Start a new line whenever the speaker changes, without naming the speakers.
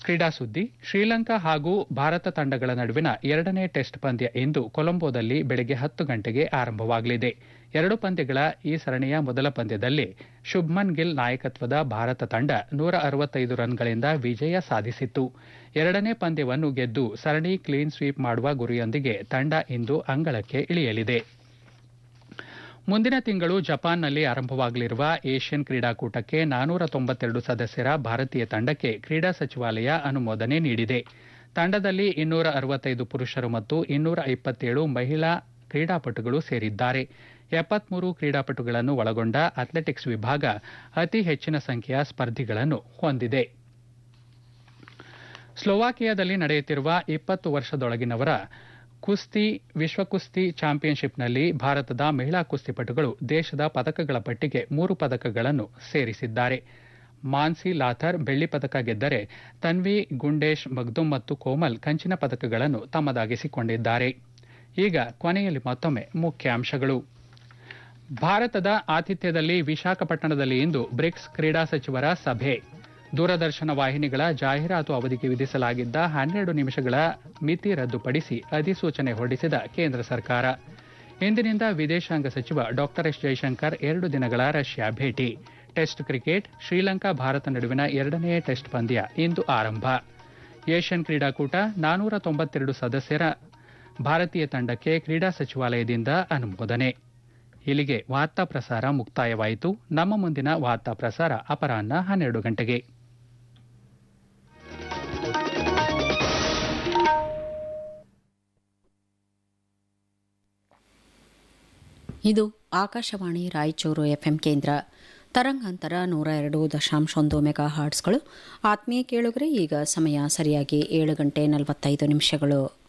ಕ್ರೀಡಾ ಸುದ್ದಿ ಶ್ರೀಲಂಕಾ ಹಾಗೂ ಭಾರತ ತಂಡಗಳ ನಡುವಿನ ಎರಡನೇ ಟೆಸ್ಟ್ ಪಂದ್ಯ ಇಂದು ಕೊಲಂಬೋದಲ್ಲಿ ಬೆಳಗ್ಗೆ ಹತ್ತು ಗಂಟೆಗೆ ಆರಂಭವಾಗಲಿದೆ ಎರಡು ಪಂದ್ಯಗಳ ಈ ಸರಣಿಯ ಮೊದಲ ಪಂದ್ಯದಲ್ಲಿ ಶುಭ್ಮನ್ ಗಿಲ್ ನಾಯಕತ್ವದ ಭಾರತ ತಂಡ ನೂರ ಅರವತ್ತೈದು ರನ್ಗಳಿಂದ ವಿಜಯ ಸಾಧಿಸಿತ್ತು ಎರಡನೇ ಪಂದ್ಯವನ್ನು ಗೆದ್ದು ಸರಣಿ ಕ್ಲೀನ್ ಸ್ವೀಪ್ ಮಾಡುವ ಗುರಿಯೊಂದಿಗೆ ತಂಡ ಇಂದು ಅಂಗಳಕ್ಕೆ ಇಳಿಯಲಿದೆ ಮುಂದಿನ ತಿಂಗಳು ಜಪಾನ್ನಲ್ಲಿ ಆರಂಭವಾಗಲಿರುವ ಏಷ್ಯನ್ ಕ್ರೀಡಾಕೂಟಕ್ಕೆ ನಾನೂರ ತೊಂಬತ್ತೆರಡು ಸದಸ್ಯರ ಭಾರತೀಯ ತಂಡಕ್ಕೆ ಕ್ರೀಡಾ ಸಚಿವಾಲಯ ಅನುಮೋದನೆ ನೀಡಿದೆ ತಂಡದಲ್ಲಿ ಇನ್ನೂರ ಅರವತ್ತೈದು ಪುರುಷರು ಮತ್ತು ಇನ್ನೂರ ಇಪ್ಪತ್ತೇಳು ಮಹಿಳಾ ಕ್ರೀಡಾಪಟುಗಳು ಸೇರಿದ್ದಾರೆ ಎಪ್ಪತ್ಮೂರು ಕ್ರೀಡಾಪಟುಗಳನ್ನು ಒಳಗೊಂಡ ಅಥ್ಲೆಟಿಕ್ಸ್ ವಿಭಾಗ ಅತಿ ಹೆಚ್ಚಿನ ಸಂಖ್ಯೆಯ ಸ್ಪರ್ಧಿಗಳನ್ನು ಹೊಂದಿದೆ ಸ್ಲೋವಾಕಿಯಾದಲ್ಲಿ ನಡೆಯುತ್ತಿರುವ ಇಪ್ಪತ್ತು ವರ್ಷದೊಳಗಿನವರ ಕುಸ್ತಿ ವಿಶ್ವ ಕುಸ್ತಿ ಚಾಂಪಿಯನ್ಶಿಪ್ನಲ್ಲಿ ಭಾರತದ ಮಹಿಳಾ ಕುಸ್ತಿಪಟುಗಳು ದೇಶದ ಪದಕಗಳ ಪಟ್ಟಿಗೆ ಮೂರು ಪದಕಗಳನ್ನು ಸೇರಿಸಿದ್ದಾರೆ ಮಾನ್ಸಿ ಲಾಥರ್ ಬೆಳ್ಳಿ ಪದಕ ಗೆದ್ದರೆ ತನ್ವಿ ಗುಂಡೇಶ್ ಮಗ್ದುಮ್ ಮತ್ತು ಕೋಮಲ್ ಕಂಚಿನ ಪದಕಗಳನ್ನು ತಮ್ಮದಾಗಿಸಿಕೊಂಡಿದ್ದಾರೆ ಈಗ ಕೊನೆಯಲ್ಲಿ ಮತ್ತೊಮ್ಮೆ ಮುಖ್ಯಾಂಶಗಳು ಭಾರತದ ಆತಿಥ್ಯದಲ್ಲಿ ವಿಶಾಖಪಟ್ಟಣದಲ್ಲಿ ಇಂದು ಬ್ರಿಕ್ಸ್ ಕ್ರೀಡಾ ಸಚಿವರ ಸಭೆ ದೂರದರ್ಶನ ವಾಹಿನಿಗಳ ಜಾಹೀರಾತು ಅವಧಿಗೆ ವಿಧಿಸಲಾಗಿದ್ದ ಹನ್ನೆರಡು ನಿಮಿಷಗಳ ಮಿತಿ ರದ್ದುಪಡಿಸಿ ಅಧಿಸೂಚನೆ ಹೊರಡಿಸಿದ ಕೇಂದ್ರ ಸರ್ಕಾರ ಇಂದಿನಿಂದ ವಿದೇಶಾಂಗ ಸಚಿವ ಡಾ ಎಸ್ ಜೈಶಂಕರ್ ಎರಡು ದಿನಗಳ ರಷ್ಯಾ ಭೇಟಿ ಟೆಸ್ಟ್ ಕ್ರಿಕೆಟ್ ಶ್ರೀಲಂಕಾ ಭಾರತ ನಡುವಿನ ಎರಡನೇ ಟೆಸ್ಟ್ ಪಂದ್ಯ ಇಂದು ಆರಂಭ ಏಷ್ಯನ್ ಕ್ರೀಡಾಕೂಟ ನಾನೂರ ತೊಂಬತ್ತೆರಡು ಸದಸ್ಯರ ಭಾರತೀಯ ತಂಡಕ್ಕೆ ಕ್ರೀಡಾ ಸಚಿವಾಲಯದಿಂದ ಅನುಮೋದನೆ ಇಲ್ಲಿಗೆ ವಾರ್ತಾ ಪ್ರಸಾರ ಮುಕ್ತಾಯವಾಯಿತು ನಮ್ಮ ಮುಂದಿನ ವಾರ್ತಾ ಪ್ರಸಾರ ಅಪರಾಹ್ನ ಹನ್ನೆರಡು ಗಂಟೆಗೆ
ಇದು ಆಕಾಶವಾಣಿ ರಾಯಚೂರು ಎಫ್ಎಂ ಕೇಂದ್ರ ತರಂಗಾಂತರ ನೂರ ಎರಡು ದಶಾಂಶ ಒಂದು ಮೆಗಾ ಹಾರ್ಟ್ಸ್ಗಳು ಆತ್ಮೀಯ ಕೇಳುಗರೆ ಈಗ ಸಮಯ ಸರಿಯಾಗಿ ಏಳು ಗಂಟೆ ನಲವತ್ತೈದು ನಿಮಿಷಗಳು